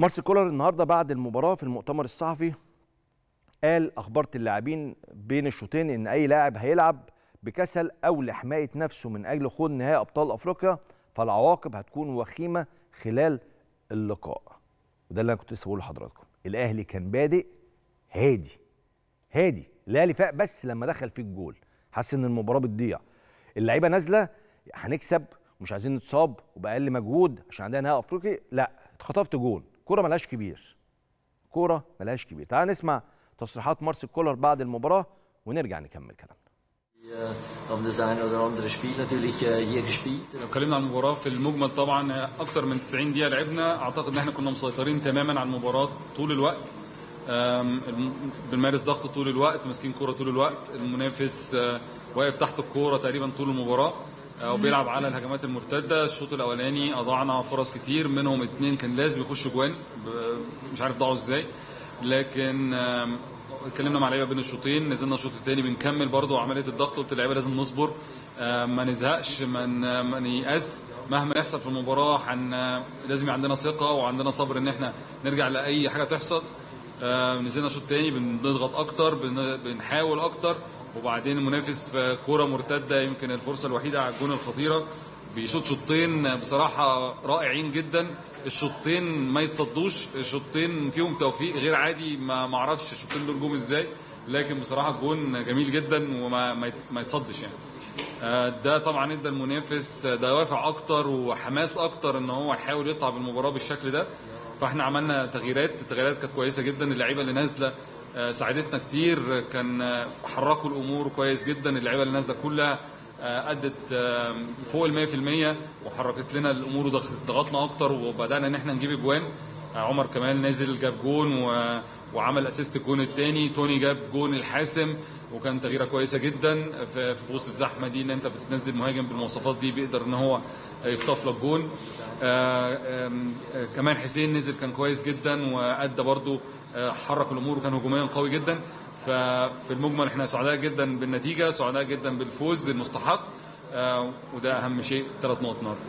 مارسيل كولر النهارده بعد المباراه في المؤتمر الصحفي قال اخبرت اللاعبين بين الشوطين ان اي لاعب هيلعب بكسل او لحمايه نفسه من اجل خوض نهائي ابطال افريقيا فالعواقب هتكون وخيمه خلال اللقاء وده اللي انا كنت لسه بقوله لحضراتكم الاهلي كان بادئ هادي هادي الاهلي فاق بس لما دخل فيه الجول حس ان المباراه بتضيع اللعيبه نازله هنكسب ومش عايزين نتصاب وباقل مجهود عشان عندنا نهائي افريقي لا اتخطفت جول كوره ملهاش كبير كوره ملهاش كبير تعال نسمع تصريحات مارسيل كولر بعد المباراه ونرجع نكمل كلامنا haben das eine oder andere Spiel natürlich hier gespielt. لو اتكلمنا عن المباراه في المجمل طبعا اكتر من 90 دقيقه لعبنا اعتقد ان احنا كنا مسيطرين تماما على المباراه طول الوقت أم، بنمارس ضغط طول الوقت ماسكين كوره طول الوقت المنافس آه، واقف تحت الكوره تقريبا طول المباراه آه، وبيلعب على الهجمات المرتده الشوط الاولاني اضعنا فرص كتير منهم اتنين كان لازم يخشوا جوان ب- مش عارف ضاعوا ازاي لكن آم، اتكلمنا مع لعيبه بين الشوطين نزلنا الشوط الثاني بنكمل برضو عمليه الضغط قلت للعيبه لازم نصبر آه، ما نزهقش ما ن- ما نيأس مهما يحصل في المباراه حن لازم يبقى عندنا ثقه وعندنا صبر ان احنا نرجع لاي حاجه تحصل آه، نزلنا الشوط الثاني بنضغط اكتر بن- بنحاول اكتر وبعدين المنافس في كوره مرتده يمكن الفرصه الوحيده على الجون الخطيره بيشوط شوطين بصراحه رائعين جدا الشوطين ما يتصدوش الشوطين فيهم توفيق غير عادي ما ما اعرفش الشوطين دول جم ازاي لكن بصراحه الجون جميل جدا وما ما يت- ما يتصدش يعني آه، ده طبعا ادى المنافس دوافع اكتر وحماس اكتر ان هو يحاول يطلع بالمباراه بالشكل ده فاحنا عملنا تغييرات التغييرات كانت كويسه جدا اللعيبه اللي نازله آه، ساعدتنا كتير كان آه، حركوا الامور كويس جدا اللعيبه اللي نازله كلها آه، ادت آه، فوق ال 100% وحركت لنا الامور وضغطنا اكتر وبدانا ان احنا نجيب اجوان آه، عمر كمال نازل جاب جون و... وعمل اسيست الجون الثاني توني جاب جون الحاسم وكان تغييره كويسه جدا في, في وسط الزحمه دي ان انت بتنزل مهاجم بالمواصفات دي بيقدر ان هو يخطف لك جون آه، آم، آه، كمان حسين نزل كان كويس جدا وادى برضو آه، حرك الامور وكان هجوميا قوي جدا ففي المجمل احنا سعداء جدا بالنتيجه سعداء جدا بالفوز المستحق آه، وده اهم شيء ثلاث نقط النهارده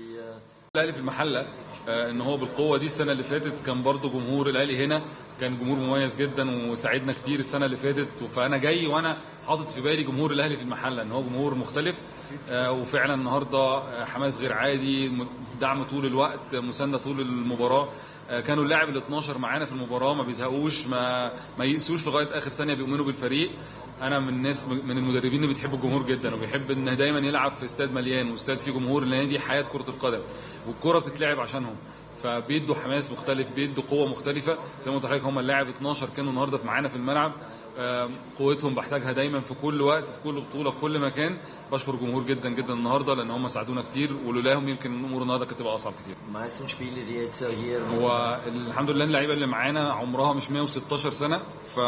الاهلي في المحله آه، ان هو بالقوه دي السنه اللي فاتت كان برضو جمهور الاهلي هنا كان جمهور مميز جدا وساعدنا كتير السنه اللي فاتت فانا جاي وانا حاطط في بالي جمهور الاهلي في المحله ان هو جمهور مختلف آه، وفعلا النهارده آه، حماس غير عادي م- دعم طول الوقت مسانده طول المباراه آه، كانوا اللاعب ال 12 معانا في المباراه ما بيزهقوش ما ما يقسوش لغايه اخر ثانيه بيؤمنوا بالفريق انا من الناس من المدربين اللي بيحبوا الجمهور جدا وبيحب ان دايما يلعب في استاد مليان واستاد فيه جمهور لان دي حياه كره القدم والكره بتتلعب عشانهم فبيدوا حماس مختلف بيدوا قوه مختلفه زي ما قلت لحضرتك هم اللاعب 12 كانوا النهارده في معانا في الملعب آم، قوتهم بحتاجها دايما في كل وقت في كل بطوله في كل مكان بشكر الجمهور جدا جدا النهارده لان هم ساعدونا كتير ولولاهم يمكن الامور النهارده كانت تبقى اصعب كتير Die meisten Spiele, die jetzt hier هو الحمد لله اللعيبه اللي معانا عمرها مش 116 سنه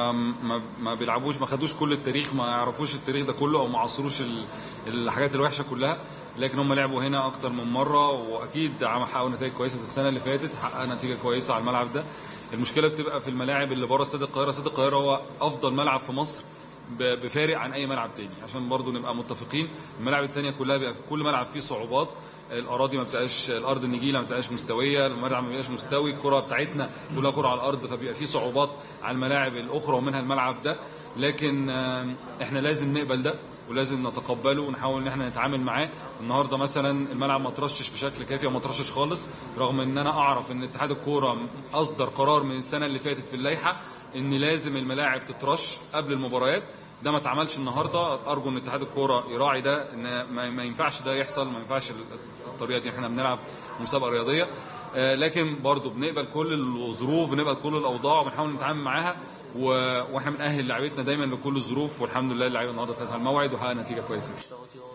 فما ما بيلعبوش ما خدوش كل التاريخ ما يعرفوش التاريخ ده كله او ما عصروش ال- الحاجات الوحشه كلها لكن هم لعبوا هنا اكتر من مره واكيد عم حققوا نتائج كويسه السنه اللي فاتت حقق نتيجه كويسه على الملعب ده المشكله بتبقى في الملاعب اللي بره استاد القاهره استاد القاهره هو افضل ملعب في مصر ب- بفارق عن اي ملعب تاني عشان برضو نبقى متفقين الملاعب التانية كلها بيبقى كل ملعب فيه صعوبات الاراضي ما بتبقاش الارض النجيله ما بتبقاش مستويه الملعب ما بيبقاش مستوي الكره بتاعتنا كلها كره على الارض فبيبقى فيه صعوبات على الملاعب الاخرى ومنها الملعب ده لكن آه، احنا لازم نقبل ده ولازم نتقبله ونحاول ان احنا نتعامل معاه النهارده مثلا الملعب ما ترشش بشكل كافي او ما ترشش خالص رغم ان انا اعرف ان اتحاد الكوره اصدر قرار من السنه اللي فاتت في اللائحه ان لازم الملاعب تترش قبل المباريات ده ما اتعملش النهارده ارجو ان اتحاد الكوره يراعي ده ان ما, ما ينفعش ده يحصل ما ينفعش الطريقه دي احنا بنلعب في مسابقه رياضيه آه، لكن برضو بنقبل كل الظروف بنقبل كل الاوضاع وبنحاول نتعامل معاها و... واحنا بنأهل لعيبتنا دايما لكل الظروف والحمد لله اللعيبه النهارده خدت على الموعد وحققنا نتيجه كويسه